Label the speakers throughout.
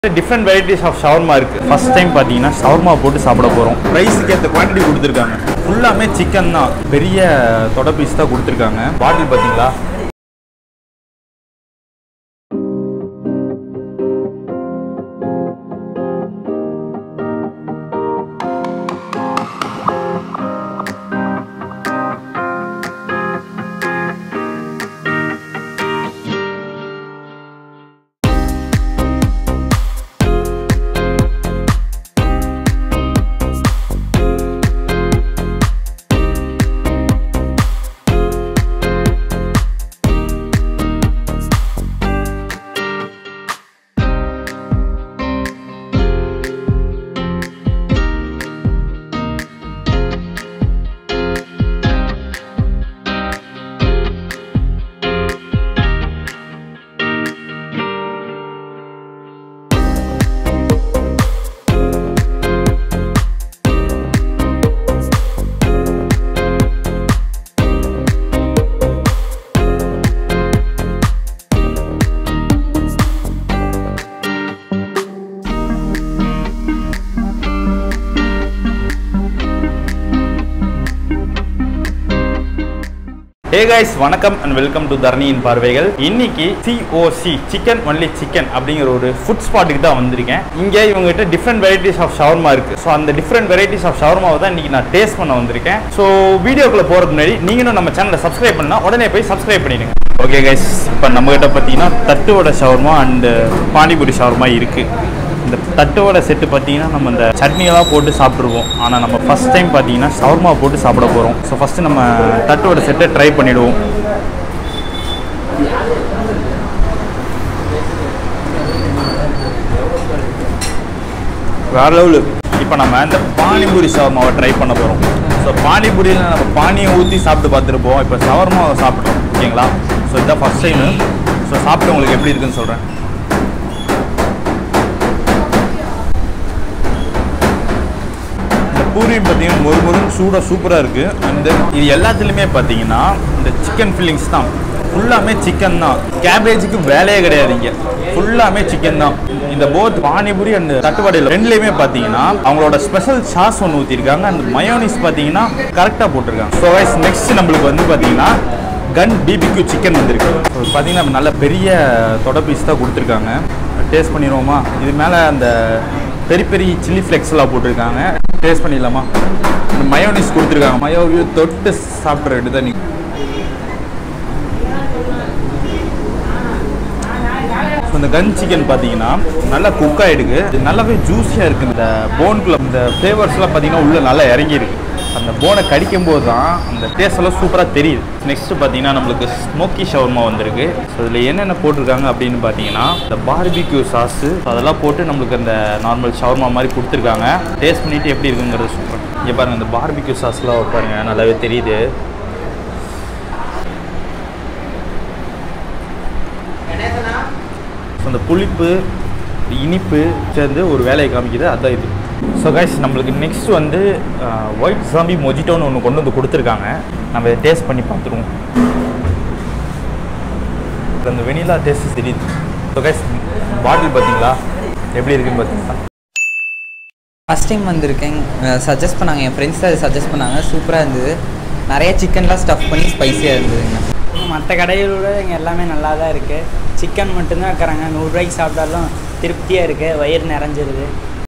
Speaker 1: Different varieties of shawarma இருக்குது first time பார்த்தீங்கன்னா shawarma போட்டு சாப்பிட போகிறோம் ப்ரைஸுக்கு ஏற்ற குவான்டிட்டி கொடுத்துருக்காங்க ஃபுல்லாமே சிக்கன் தான் பெரிய தொட பீஸ் தான் கொடுத்துருக்காங்க பாட்டில் பார்த்தீங்களா ஹே கைஸ் வணக்கம் அண்ட் வெல்கம் டு தரணியின் பார்வைகள் இன்னைக்கு சிஓசி சிக்கன் ஒன்லி சிக்கன் அப்படிங்கிற ஒரு ஃபுட் ஸ்பாட்டுக்கு தான் வந்திருக்கேன் இங்கே இவங்ககிட்ட டிஃப்ரெண்ட் வெரைட்டிஸ் ஆஃப் ஷவர்மா இருக்கு ஸோ அந்த டிஃப்ரெண்ட் வெரைட்டிஸ் ஆஃப் ஷவர்மாவை தான் இன்னைக்கு நான் டேஸ்ட் பண்ண வந்திருக்கேன் ஸோ வீடியோக்குள்ள போகிறதுக்கு முன்னாடி நீங்களும் நம்ம சேனலை சப்ஸ்கிரைப் பண்ணா உடனே போய் சப்ஸ்கிரைப் பண்ணிடுங்க ஓகே கைஸ் இப்போ நம்மகிட்ட பார்த்தீங்கன்னா thattu vadai shawarma and pani puri shawarma இருக்கு இந்த தட்டுவடை செட்டு பார்த்தீங்கன்னா நம்ம இந்த சட்னியெல்லாம் போட்டு சாப்பிட்ருவோம் ஆனால் நம்ம ஃபஸ்ட் டைம் பார்த்தீங்கன்னா ஷவர்மா போட்டு சாப்பிட போகிறோம் ஸோ ஃபஸ்ட்டு நம்ம தட்டுவடை செட்டை ட்ரை பண்ணிவிடுவோம் வேற லெவலு இப்போ நம்ம இந்த பானிபூரி ஷவர்மாவை ட்ரை பண்ண போகிறோம் ஸோ பானிபூரியில் நம்ம பானியை ஊற்றி சாப்பிட்டு பார்த்துருப்போம் இப்போ ஷவர்மாவை சாப்பிட்டோம் ஓகேங்களா ஸோ இதுதான் ஃபஸ்ட் டைமு ஸோ சாப்பிட்டு உங்களுக்கு எப்படி இருக்குன்னு சொல்கிறேன் இந்த பூரியும் பார்த்தீங்கன்னா மொறு மொறுன்னு சூடாக சூப்பராக இருக்குது அண்ட் இது எல்லாத்துலேயுமே பார்த்தீங்கன்னா இந்த சிக்கன் ஃபில்லிங்ஸ் தான் ஃபுல்லாமே சிக்கன் தான் கேபேஜுக்கு வேலையே கிடையாது இங்கே ஃபுல்லாமே சிக்கன் தான் இந்த போத் பானிபூரி அண்ட் தட்டுவடையில் ரெண்டுலேயுமே பார்த்தீங்கன்னா அவங்களோட ஸ்பெஷல் சாஸ் ஒன்று ஊற்றிருக்காங்க அந்த மயோனிஸ் பார்த்தீங்கன்னா கரெக்டாக போட்டிருக்காங்க ஸோ வைஸ் நெக்ஸ்ட் நம்மளுக்கு வந்து பார்த்தீங்கன்னா கன் பிபிக்யூ சிக்கன் வந்திருக்கு So, பார்த்தீங்கன்னா நல்ல பெரிய தொட பீஸ் தான் கொடுத்துருக்காங்க டேஸ்ட் பண்ணிடுவோமா இது மேலே அந்த பெரிய பெரிய சில்லி ஃப்ளெக்ஸ்லாம் போட்டிருக்காங்க டேஸ்ட் பண்ணிடலாமா இந்த மயோனிஸ் கொடுத்துருக்காங்க மயோவியூ தொட்டு சாப்பிட்ற ரெண்டு தான் நீ ஸோ இந்த கன் சிக்கன் பார்த்தீங்கன்னா நல்லா குக் ஆகிடுக்கு இது நல்லாவே ஜூஸியாக இருக்குது இந்த போன்குள்ள இந்த ஃப்ளேவர்ஸ்லாம் பார்த்தீங்கன்னா உள்ளே நல்லா இறங்கி இருக்கு அந்த போனை கடிக்கும் போது தான் அந்த டேஸ்ட் எல்லாம் சூப்பராக தெரியுது நெக்ஸ்ட் பார்த்தீங்கன்னா நம்மளுக்கு ஸ்மோக்கி ஷவர்மா வந்திருக்கு ஸோ இதில் என்னென்ன போட்டிருக்காங்க அப்படின்னு பார்த்தீங்கன்னா இந்த பார்பிக்யூ சாஸு அதெல்லாம் போட்டு நம்மளுக்கு அந்த நார்மல் ஷவர்மா மாதிரி கொடுத்துருக்காங்க டேஸ்ட் பண்ணிட்டு எப்படி இருக்குங்கிறது சூப்பர் இங்கே பாருங்க இந்த பார்பிக்யூ சாஸ்லாம் பாருங்க நல்லாவே தெரியுது ஸோ அந்த புளிப்பு இனிப்பு சேர்ந்து ஒரு வேலையை காமிக்குது அதான் இது ஸோ கைஸ் நம்மளுக்கு நெக்ஸ்ட் வந்து ஒயிட் சாம்பி மொஜிட்டோன்னு ஒன்று கொண்டு வந்து கொடுத்துருக்காங்க நம்ம இதை டேஸ்ட் பண்ணி பார்த்துருவோம் அந்த வெனிலா டேஸ்ட் தெரியுது ஸோ கைஸ் பாட்டில் பார்த்தீங்களா எப்படி இருக்குன்னு பார்த்தீங்களா
Speaker 2: ஃபஸ்ட் டைம் வந்திருக்கேன் சஜஸ்ட் பண்ணாங்க என் ஃப்ரெண்ட்ஸ் அதை சஜஸ்ட் பண்ணாங்க சூப்பராக இருந்தது நிறைய சிக்கன்லாம் ஸ்டஃப் பண்ணி ஸ்பைஸியாக இருந்ததுங்க
Speaker 3: மற்ற கடைகளோட இங்கே எல்லாமே நல்லா தான் இருக்குது சிக்கன் மட்டும்தான் வைக்கிறாங்க நூறுரூவாய்க்கு சாப்பிட்டாலும் திருப்தியாக இருக்குது வயிறு நிறைஞ்சிருது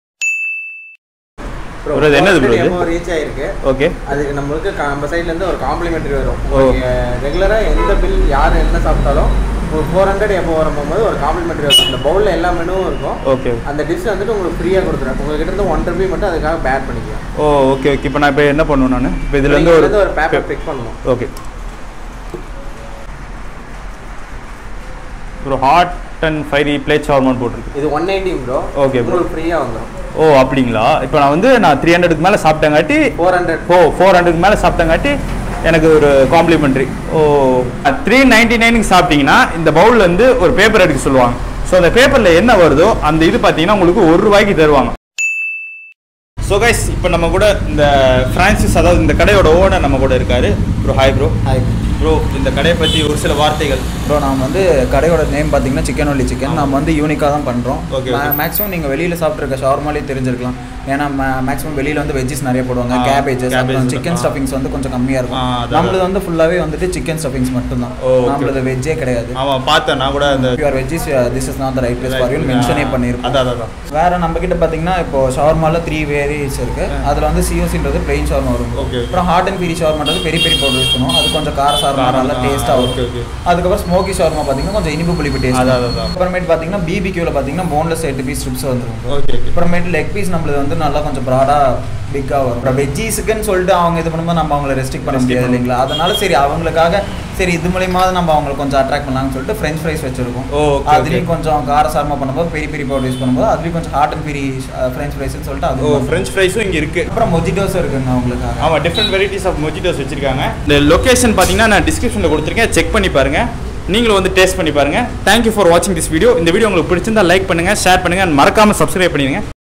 Speaker 1: Bro, இது என்னது bro இது?
Speaker 4: ரீச் ஆயிருக்கு
Speaker 1: ஓகே
Speaker 4: அதுக்கு நம்மளுக்கு க- நம்ம சைடுல இருந்து ஒரு காம்ப்ளிமெண்ட்ரி வரும்
Speaker 1: ஓ.
Speaker 4: ரெகுலரா எந்த பில் யார் என்ன சாப்பிட்டாலும் ஒரு ஃபோர் ஹண்ட்ரட் எப்போ வரும்போது ஒரு காம்ப்ளிமெண்ட்ரி வரும் அந்த பவுல்ல எல்லா மெனுவும் இருக்கும்
Speaker 1: ஓகே
Speaker 4: அந்த டிஷ் வந்துட்டு உங்களுக்கு ஃப்ரீயா கொடுத்துரும் உங்ககிட்ட இருந்து ஒன் ருபி மட்டும் அதுக்காக பேட் பண்ணிக்கலாம்
Speaker 1: ஓ ஓகே ஓகே இப்போ நான் இப்போ என்ன பண்ணுவேன் நான் இப்போ இதுலேருந்து
Speaker 4: இதுல
Speaker 1: ஒரு
Speaker 4: இருந்து ஒரு பேப்பர் பிக் பண்ணணும்
Speaker 1: ஓகே ஒரு ஹாட் அண்ட் ஃபைரி பிளேட் ஷவர்மான் போட்டிருக்கு
Speaker 4: இது one ninety bro
Speaker 1: Okay, bro.
Speaker 4: உங்களுக்கு ஃப்ரீயா வந்துடும்
Speaker 1: ஓ அப்படிங்களா இப்போ நான் வந்து நான் த்ரீ ஹண்ட்ரடுக்கு மேலே சாப்பிட்டங்காட்டி
Speaker 4: ஃபோர் ஹண்ட்ரட்
Speaker 1: ஓ ஃபோர் ஹண்ட்ரடுக்கு மேலே சாப்பிட்டங்காட்டி எனக்கு ஒரு காம்ப்ளிமெண்ட்ரி ஓ த்ரீ நைன்டி நைனுக்கு சாப்பிட்டீங்கன்னா இந்த பவுலில் வந்து ஒரு பேப்பர் எடுக்க சொல்லுவாங்க ஸோ அந்த பேப்பரில் என்ன வருதோ அந்த இது பார்த்தீங்கன்னா உங்களுக்கு ஒரு ரூபாய்க்கு தருவாங்க ஸோ கைஸ் இப்போ நம்ம கூட இந்த ஃப்ரான்சிஸ் அதாவது இந்த கடையோட ஓனர் நம்ம கூட இருக்காரு bro hi bro
Speaker 4: hi
Speaker 1: bro இந்த கடையை பற்றி ஒரு சில வார்த்தைகள்
Speaker 5: ப்ரோ நாம் வந்து கடையோட நேம் பார்த்தீங்கன்னா சிக்கன் ஒன்லி சிக்கன் நம்ம வந்து யூனிக்காக தான் பண்ணுறோம்
Speaker 1: Okay, okay.
Speaker 5: மேக்ஸிமம் நீங்கள் வெளியில் சாப்பிட்ருக்க ஷவர்மாலே தெரிஞ்சிருக்கலாம் ஏன்னா மேக்ஸிமம் வெளியில் வந்து வெஜ்ஜஸ் நிறைய போடுவாங்க
Speaker 1: ஆ,
Speaker 5: கேபேஜஸ்
Speaker 1: cabbage
Speaker 5: அப்புறம் சிக்கன்
Speaker 1: ஆ.
Speaker 5: ஸ்டஃபிங்ஸ் வந்து கொஞ்சம் கம்மியாக
Speaker 1: ஆ,
Speaker 5: இருக்கும்
Speaker 1: அதான்,
Speaker 5: நம்மளது வந்து ஃபுல்லாகவே வந்துட்டு சிக்கன் ஸ்டஃபிங்ஸ் மட்டும்தான்
Speaker 1: ஓ, okay,
Speaker 5: நம்மளது
Speaker 1: okay.
Speaker 5: வெஜ்ஜே கிடையாது
Speaker 1: ஆமாம் பார்த்தேன் நான் கூட அந்த
Speaker 5: pure veggies this is not the right place for you மென்ஷனே பண்ணியிருக்கோம்
Speaker 1: அதான் அதான், அதான்
Speaker 5: வேற நம்ம கிட்ட பாத்தீங்கன்னா இப்போ ஷவர்மால த்ரீ வேரியஸ் இருக்கு அதுல வந்து சிஓசின்றது பிளெயின் ஷவர்மா வரும்
Speaker 1: Okay.
Speaker 5: அப்புறம் ஹாட் அண்ட் பீரி ஷவர்மான்றது பெரிய பெரிய பவுடர் யூஸ் பண்ணுவோம் அது கொஞ்சம் கார சாரமா
Speaker 1: காரம்,
Speaker 5: நல்லா
Speaker 1: ஆ,
Speaker 5: டேஸ்டா
Speaker 1: okay,
Speaker 5: வரும்
Speaker 1: okay.
Speaker 5: அதுக்கப்புறம் ஸ்மோக்கி ஷவர்மா பாத்தீங்கன்னா கொஞ்சம் இனிப்பு புளிப்பு டேஸ்ட்
Speaker 1: அதான், அதான், அதான்.
Speaker 5: அப்புறமேட்டு பாத்தீங்கன்னா பிபிக்யூல பாத்தீங்கன்னா போன்லெஸ் எட்டு பீஸ் ஸ்ட்ரிப்ஸ் வந்துரும்
Speaker 1: ஓகே ஓகே
Speaker 5: அப்புறமேட்டு லெக் பீஸ் நம்மளது வந்து நல்லா கொஞ்சம் ப்ராடா பிக்கா வரும் அப்புறம் வெஜ்ஜீஸுக்குன்னு சொல்லிட்டு அவங்க இது பண்ணும்போது நம்ம அவங்கள ரெஸ்ட்ரிக்ட் பண்ண
Speaker 1: Restrict
Speaker 5: முடியாது
Speaker 1: பண்ண
Speaker 5: இல்லைங்களா அதனால சரி அவங்களுக்காக சரி இது மூலியமாவது நம்ம அவங்களை கொஞ்சம் அட்ராக்ட் பண்ணலாம்னு சொல்லிட்டு ஃப்ரெஞ்ச் ஃப்ரைஸ் வச்சிருக்கோம்
Speaker 1: ஓ, okay,
Speaker 5: அதுலயும்
Speaker 1: okay.
Speaker 5: கொஞ்சம் காரசாரமா பண்ணும்போது பெரிய பெரிய பவுடர் யூஸ் பண்ணும்போது அதுலயும் கொஞ்சம் ஹாட் அண்ட் பெரிய ஃப்ரெஞ்ச் ஃப்ரைஸ்னு சொல்லிட்டு
Speaker 1: ஓ
Speaker 5: அது பண்ணுவோம்.
Speaker 1: ஃப்ரெஞ்ச் ஃப்ரைஸும் இங்கே இருக்குது
Speaker 5: அப்புறம் மொஜிட்டோஸ் இருக்குங்க அவங்களுக்காக
Speaker 1: ஆமாம் டிஃப்ரெண்ட் வெரைட்டிஸ் ஆஃப் மொஜிட்டோஸ் வச்சிருக்காங்க இந்த லொகேஷன் பார்த்தீங்கன்னா நான் டிஸ்கிரிப்ஷனில் கொடுத்துருக்கேன் செக் பண்ணி பாருங்க நீங்களும் வந்து டேஸ்ட் பண்ணி பாருங்க தேங்க்யூ ஃபார் வாட்சிங் திஸ் வீடியோ இந்த வீடியோ உங்களுக்கு பிடிச்சிருந்தா லைக் பண்ணுங்க ஷேர் பண்ணுங்க and மறக்காம சப்ஸ்கிரைப் பண்ணிடுங்க